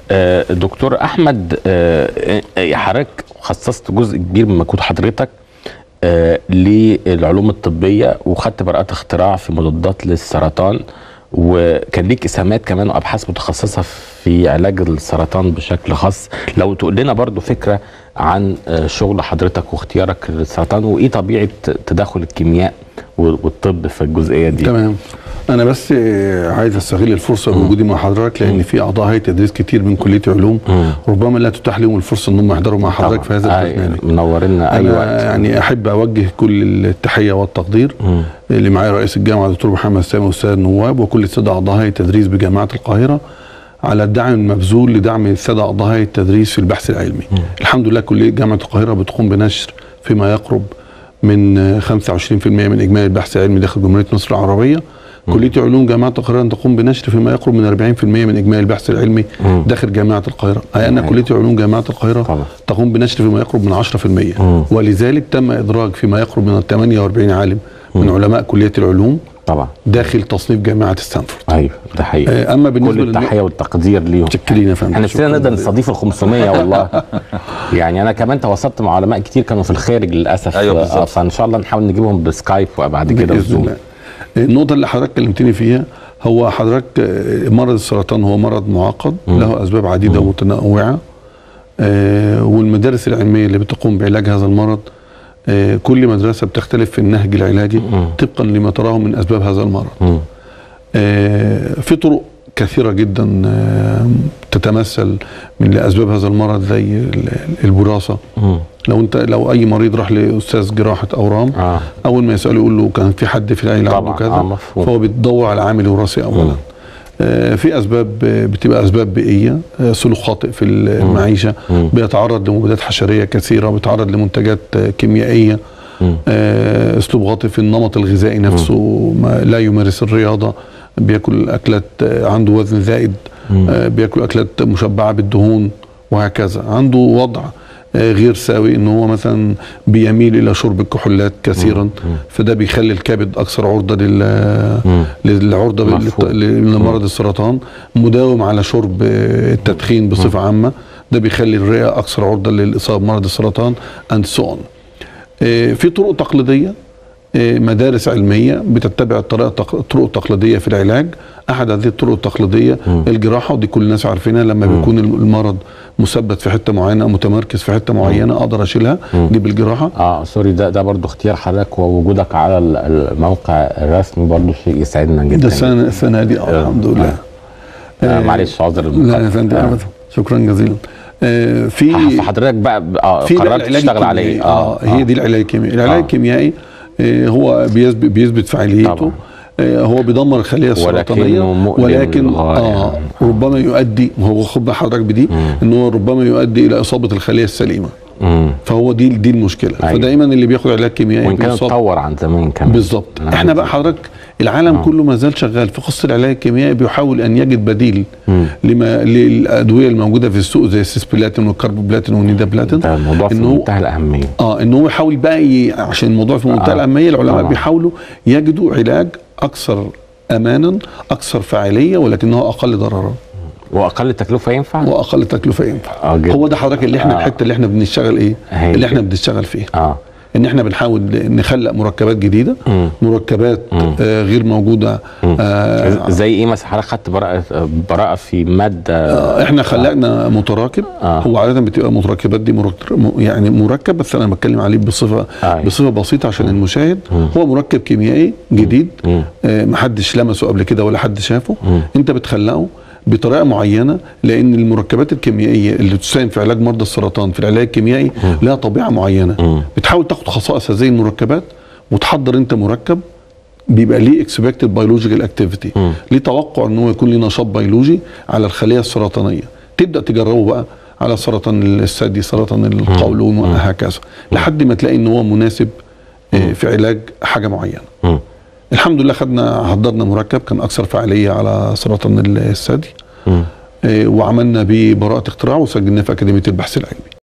آه، دكتور احمد آه، آه، حضرتك خصصت جزء كبير من مجهود حضرتك آه، للعلوم الطبيه وخدت براءات اختراع في مضادات للسرطان وكان ليك اسهامات كمان وابحاث متخصصه في علاج السرطان بشكل خاص لو تقول لنا برضو فكره عن آه، شغل حضرتك واختيارك للسرطان وايه طبيعه تدخل الكيمياء والطب في الجزئيه دي تمام انا بس آه، عايز استغل الفرصه بوجودي مع حضرتك لان في اعضاء هيئه تدريس كتير من كليه علوم مم. ربما لا تتاح لهم الفرصه ان هم يحضروا مع حضرتك في هذا أي- البرنامج منورنا اي انا وقت يعني احب اوجه كل التحيه والتقدير مم. اللي معايا رئيس الجامعه دكتور محمد سامي والساده النواب وكل الساده اعضاء هيئه التدريس بجامعه القاهره على الدعم المبذول لدعم الساده اعضاء هيئه التدريس في البحث العلمي. الحمد لله كليه جامعه القاهره بتقوم بنشر فيما يقرب من آه، 25% من اجمالي البحث العلمي داخل جمهوريه مصر العربيه. كليه علوم جامعه القاهره تقوم بنشر فيما يقرب من 40% من اجمالي البحث العلمي مم. داخل جامعه القاهره. اي ان أيوة. كليه علوم جامعه القاهره طبعا. تقوم بنشر فيما يقرب من 10% مم. ولذلك تم ادراج فيما يقرب من 48 عالم من علماء كليه العلوم طبعا داخل تصنيف جامعه ستانفورد ايوه ده حقيقي آه، اما بالنسبه كل التحيه والتقدير ليهم متشكرين يا فندم احنا نفسنا شكراً نقدر جزيلاً. نستضيف ال 500 والله يعني انا كمان تواصلت مع علماء كتير كانوا في الخارج للاسف أيوة آه، بالظبط. فان شاء الله نحاول نجيبهم بسكايب وبعد كده باذن وزوم الله النقطه اللي حضرتك كلمتني فيها هو حضرتك آه، مرض السرطان هو مرض معقد مم. له اسباب عديده ومتنوعه آه، والمدارس العلميه اللي بتقوم بعلاج هذا المرض آه، كل مدرسه بتختلف في النهج العلاجي مم. طبقا لما تراه من اسباب هذا المرض مم. آه، في طرق كثيرة جدا آه، تتمثل من لأسباب هذا المرض زي ال- الوراثة مم. لو انت لو اي مريض راح لاستاذ جراحه اورام اه اول ما يساله يقول له كان في حد في العيله عنده طبعا كذا اه مفهوم فهو بيدور على عامل وراثي اولا مم. آه، في اسباب آه، بتبقى اسباب بيئيه آه، سلوك خاطئ في المعيشه مم. بيتعرض لمبيدات حشريه كثيره بيتعرض لمنتجات آه، كيميائيه مم. آه، اسلوب غاطي في النمط الغذائي نفسه ما لا يمارس الرياضه بياكل اكلات آه، عنده وزن زائد مم. آه، بياكل اكلات مشبعه بالدهون وهكذا عنده وضع آه، غير سوي ان هو مثلا بيميل الى شرب الكحولات كثيرا فده بيخلي الكبد اكثر عرضه لل مم. للعرضه بال- مفهوم. لمرض السرطان مداوم على شرب آه، التدخين بصفه عامه ده بيخلي الرئه اكثر عرضه للاصابه بمرض السرطان اند سو في طرق تقليديه آه، مدارس علميه بتتبع الطريقه التق- الطرق التقليديه في العلاج احد هذه الطرق التقليديه مم. الجراحه ودي كل الناس عارفينها لما مم. بيكون المرض مثبت في حته معينه او متمركز في حته معينه اقدر اشيلها مم. دي بالجراحه اه سوري ده ده برضو اختيار حضرتك ووجودك على ال- الموقع الرسمي برضو شيء يسعدنا جدا ده السنه السنه دي آه، الحمد لله آه معلش عذر لا يا المقاطعة. فندم آه. ابدا شكرا جزيلا آه، في فحضرتك بقى اه في بقى قررت العلاج تشتغل عليه الكيميائي. اه هي دي العلاج الكيميائي العلاج آه. الكيميائي آه، هو بيثبت بيثبت فعاليته طبعا. آه، هو بيدمر الخليه السرطانيه ولكنه مؤلم ولكن للغاية. اه ربما يؤدي هو خد بال حضرتك بدي مم. ان هو ربما يؤدي الى اصابه الخليه السليمه مم. فهو دي دي المشكله أيوة. فدايما اللي بياخد علاج كيميائي وان كان بيصاب اتطور عن زمان كمان بالظبط أنا احنا عارف. بقى حضرتك العالم آه. كله ما زال شغال في قصه العلاج الكيميائي بيحاول ان يجد بديل مم. لما للادويه الموجوده في السوق زي السيسبلاتين والكاربوبلاتين والنيدابلاتين ده الموضوع في إن هو- منتهى الاهميه اه ان هو يحاول بقى ي... عشان الموضوع في منتهى آه. الاهميه العلماء طبعا. بيحاولوا يجدوا علاج اكثر امانا اكثر فاعليه ولكنه اقل ضررا واقل تكلفه ينفع واقل تكلفه ينفع اه جدا هو ده حضرتك اللي احنا آه. الحته اللي احنا بنشتغل ايه هي اللي احنا كده. بنشتغل فيها اه ان احنا بنحاول نخلق مركبات جديده مم. مركبات مم. آه غير موجوده مم. آه زي ايه مثلا حضرتك خدت براءه براءه في ماده آه احنا خلقنا متراكب آه. هو عاده بتبقى المتركبات دي مرك- م- يعني مركب بس انا بتكلم عليه بصفه آه. بصفه بسيطه عشان المشاهد مم. هو مركب كيميائي جديد مم. آه محدش لمسه قبل كده ولا حد شافه مم. انت بتخلقه بطريقه معينه لان المركبات الكيميائيه اللي تساهم في علاج مرضى السرطان في العلاج الكيميائي لها طبيعه معينه مم. بتحاول تاخد خصائص هذه المركبات وتحضر انت مركب بيبقى ليه اكسبكتد بيولوجيكال اكتيفيتي مم. ليه توقع ان هو يكون ليه نشاط بيولوجي على الخليه السرطانيه تبدا تجربه بقى على سرطان الثدي سرطان القولون وهكذا لحد ما تلاقي ان هو مناسب آه، في علاج حاجه معينه مم. الحمد لله خدنا حضرنا مركب كان اكثر فعاليه على سرطان الثدي مم. آه، وعملنا بيه براءه اختراع وسجلناه في اكاديميه البحث العلمي